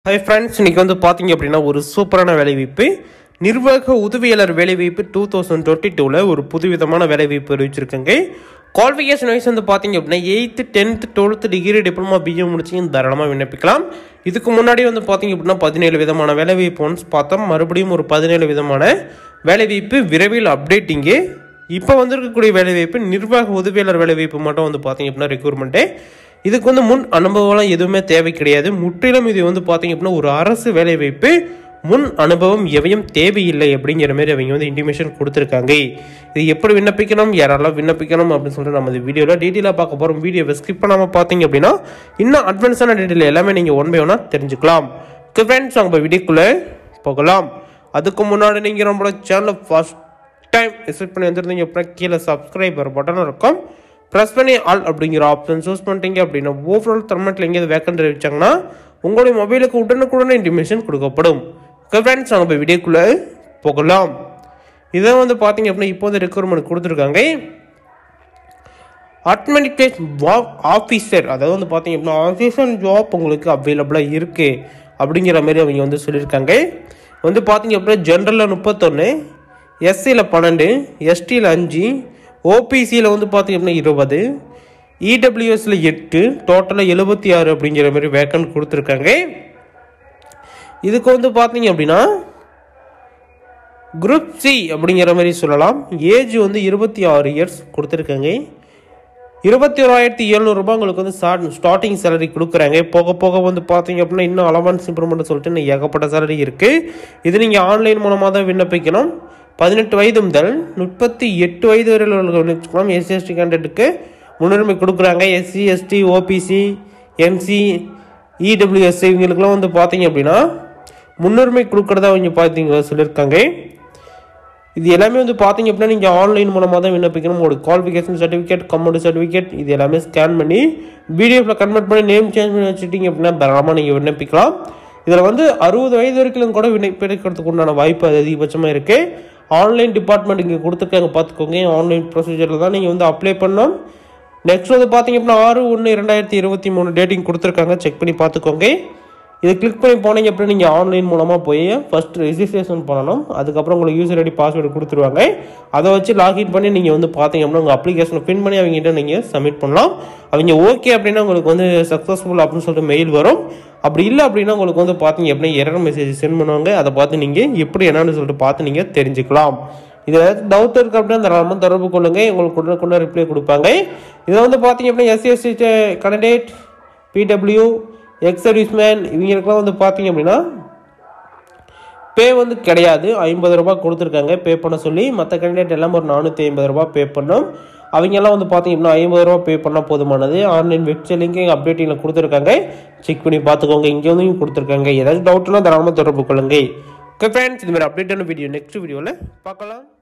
hi friends இன்னைக்கு வந்து பார்த்தீங்க அப்படின்னா ஒரு சூப்பரான வேலைவாய்ப்பு நிர்வாக உதவியாளர் வேலைவாய்ப்பு டூ தௌசண்ட் டுவெண்ட்டி டூவில் ஒரு புதுவிதமான வேலைவாய்ப்பு அறிவிச்சிருக்கேங்க குவாலிஃபிகேஷன் வைஸ் வந்து பார்த்தீங்க அப்படின்னா eighth tenth twelfth degree diploma BA முடிச்சிங்க தாராளமாக விண்ணப்பிக்கலாம் இதுக்கு முன்னாடி வந்து பார்த்தீங்க அப்படின்னா பதினேழு விதமான வேலைவாய்ப்பு ஒன்ஸ் பார்த்தோம் மறுபடியும் ஒரு பதினேழு விதமான வேலைவாய்ப்பு விரைவில் அப்டேட்டிங்கு இப்போ வந்திருக்கக்கூடிய வேலைவாய்ப்பு நிர்வாக உதவியாளர் வேலைவாய்ப்பு மட்டும் வந்து பார்த்தீங்க அப்படின்னா ரெக்ரூட்மெண்ட்டு இதுக்கு வந்து முன் அனுபவம்லாம் எதுவுமே தேவை கிடையாது முற்றிலும் இது வந்து பார்த்தீங்க அப்படின்னா ஒரு அரசு வேலைவாய்ப்பு முன் அனுபவம் எவையும் தேவையில்லை அப்படிங்கிற மாதிரி அவங்க வந்து இன்டிமேஷன் கொடுத்துருக்காங்க இது எப்படி விண்ணப்பிக்கணும் யாரெல்லாம் விண்ணப்பிக்கணும் அப்படின்னு சொல்லிட்டு நம்ம இந்த வீடியோவில் டீட்டெயிலாக பார்க்க போகிறோம் வீடியோவை ஸ்கிப் பண்ணாமல் பார்த்தீங்க அப்படின்னா இன்னும் அட்வான்ஸான டீட்டெயில் எல்லாமே நீங்கள் ஒன் பை ஒன்னாக தெரிஞ்சுக்கலாம் ஃப்ரெண்ட்ஸ் நம்ம வீடியோக்குள்ளே போகலாம் அதுக்கு முன்னாடி நீங்கள் நம்மளோட சேனலை ஃபஸ்ட் டைம் விசிட் பண்ணி வந்திருந்தீங்க அப்படின்னா கீழே சப்ஸ்கிரைபர் பட்டன் இருக்கும் ப்ரெஸ் பண்ணி ஆல் அப்படிங்கிற ஆப்ஷன் சூஸ் பண்ணிட்டீங்க அப்படின்னா ஓவரால் தர்மெட்டில் எங்கேயாவது வேக்கண்ட் அறிவிச்சாங்கன்னா உங்களுடைய மொபைலுக்கு உடனுக்குடனே இன்டிமேஷன் கொடுக்கப்படும் ஓகே ஃப்ரெண்ட்ஸ் நம்ம இப்போ வீடியோக்குள்ளே போகலாம் இதை வந்து பார்த்தீங்க அப்படின்னா இப்போ வந்து ரெக்ரூட்மெண்ட் கொடுத்துருக்காங்க அட்மினிஸ்ட்ரேஷன் ஜாப் ஆஃபீஸர் அதாவது வந்து பார்த்தீங்க அப்படின்னா ஆஃபீஸர் ஜாப் உங்களுக்கு அவைலபிளாக இருக்குது அப்படிங்கிற மாதிரி அவங்க வந்து சொல்லியிருக்காங்க வந்து பார்த்தீங்க அப்படின்னா ஜென்ரலில் முப்பத்தொன்று எஸ்சியில் பன்னெண்டு எஸ்டியில் அஞ்சு ஓபிசியில் வந்து பார்த்தீங்க அப்படின்னா இருபது இடபிள்யூஎஸில் எட்டு டோட்டலாக எழுபத்தி ஆறு அப்படிங்கிற மாதிரி வேக்கன்ட் கொடுத்துருக்காங்க இதுக்கு வந்து பார்த்தீங்க அப்படின்னா குரூப் சி அப்படிங்கிற மாதிரி சொல்லலாம் ஏஜ் வந்து இருபத்தி ஆறு இயர்ஸ் கொடுத்துருக்காங்க இருபத்தி ஓராயிரத்தி எழுநூறுபா உங்களுக்கு வந்து ஸ்டார்ட் ஸ்டார்டிங் சேலரி கொடுக்குறாங்க போக போக வந்து பார்த்தீங்க அப்படின்னா இன்னும் அலவன்ஸ் இம்ப்ரூவ்மெண்ட் சொல்லிட்டு இன்னும் ஏகப்பட்ட சேலரி இருக்குது இது நீங்கள் ஆன்லைன் மூலமாக தான் விண்ணப்பிக்கணும் பதினெட்டு வயது முதல் முப்பத்தி எட்டு வயது வரை விண்ணப்பிக்கலாம் எஸ்சி எஸ்டி கேண்டிடேட்டுக்கு முன்னுரிமை கொடுக்குறாங்க SC ST OBC NC EWS இவங்களுக்குலாம் வந்து பார்த்தீங்க அப்படின்னா முன்னுரிமை கொடுக்குறதா அவங்க பார்த்தீங்க சொல்லியிருக்காங்க இது எல்லாமே வந்து பார்த்தீங்க அப்படின்னா நீங்கள் ஆன்லைன் மூலமாக தான் விண்ணப்பிக்கணும் உங்களோட குவாலிஃபிகேஷன் சர்டிஃபிகேட் கம்யூனிட்டி சர்டிஃபிகேட் இது எல்லாமே ஸ்கேன் பண்ணி பிடிஎஃப்ல கன்வெர்ட் பண்ணி நேம் சேஞ்ச் பண்ணி வச்சுட்டீங்க அப்படின்னா தாராளமாக நீங்கள் விண்ணப்பிக்கலாம் இதில் வந்து அறுபது வயது வரைக்கும் கூட விண்ணப்பிக்கிறதுக்கு உண்டான வாய்ப்பு அது அதிகபட்சமாக இருக்குது ஆன்லைன் டிபார்ட்மெண்ட் இங்கே கொடுத்துருக்காங்க பார்த்துக்கோங்க ஆன்லைன் ப்ரொசீஜரில் தான் நீங்கள் வந்து அப்ளை பண்ணணும் நெக்ஸ்ட் வந்து பார்த்தீங்க அப்படின்னா ஆறு ஒன்று ரெண்டாயிரத்தி இருபத்தி மூணு டேட்டிங் கொடுத்துருக்காங்க செக் பண்ணி பார்த்துக்கோங்க இதை கிளிக் பண்ணி போனீங்க அப்படின்னா நீங்கள் ஆன்லைன் மூலமாக போய் ஃபஸ்ட் ரெஜிஸ்ட்ரேஷன் பண்ணணும் அதுக்கப்புறம் உங்களுக்கு யூசர் ஐடி பாஸ்வேர்டு கொடுத்துருவாங்க அதை வச்சு லாகின் பண்ணி நீங்கள் வந்து பார்த்தீங்க அப்படின்னா உங்கள் அப்ளிகேஷனை பின் பண்ணி அவங்ககிட்ட நீங்கள் சப்மிட் பண்ணலாம் அவங்க ஓகே அப்படின்னா உங்களுக்கு வந்து சக்ஸஸ்ஃபுல் அப்படின்னு சொல்லிட்டு மெயில் வரும் அப்படி இல்லை அப்படின்னா உங்களுக்கு வந்து பார்த்தீங்க அப்படின்னா எரர் மெசேஜ் சென்ட் பண்ணுவாங்க அதை பார்த்து நீங்கள் எப்படி என்னன்னு சொல்லிட்டு பார்த்து நீங்கள் தெரிஞ்சுக்கலாம் இதில் ஏதாச்சும் டவுட் இருக்குது அப்படின்னா தாராளமாக தொடர்பு கொள்ளுங்க உங்களுக்கு உடனுக்குள்ள ரிப்ளை கொடுப்பாங்க இதை வந்து பார்த்தீங்க அப்படின்னா SC SC candidate PW ex serviceman இவங்களுக்குலாம் வந்து பார்த்தீங்க அப்படின்னா பே வந்து கிடையாது ஐம்பது ரூபாய் கொடுத்துருக்காங்க பே பண்ண சொல்லி மற்ற கேண்டிடேட் எல்லாம் ஒரு நானூற்றி ஐம்பது ரூபாய் பே பண்ணோம் அவங்கெல்லாம் வந்து பார்த்தீங்க அப்படின்னா ஐம்பது ரூபா பே பண்ணால் போதுமானது ஆன்லைன் வெப்சைட் லிங்க் அப்டேட்டிங்கில் கொடுத்துருக்காங்க செக் பண்ணி பார்த்துக்கோங்க இங்கே வந்து கொடுத்துருக்காங்க ஏதாச்சும் டவுட்னா தாராளமாக தொடர்பு கொள்ளுங்க ஓகே ஃப்ரெண்ட்ஸ் இது மாதிரி அப்டேட்டான வீடியோ நெக்ஸ்ட் வீடியோவில் பார்க்கலாம்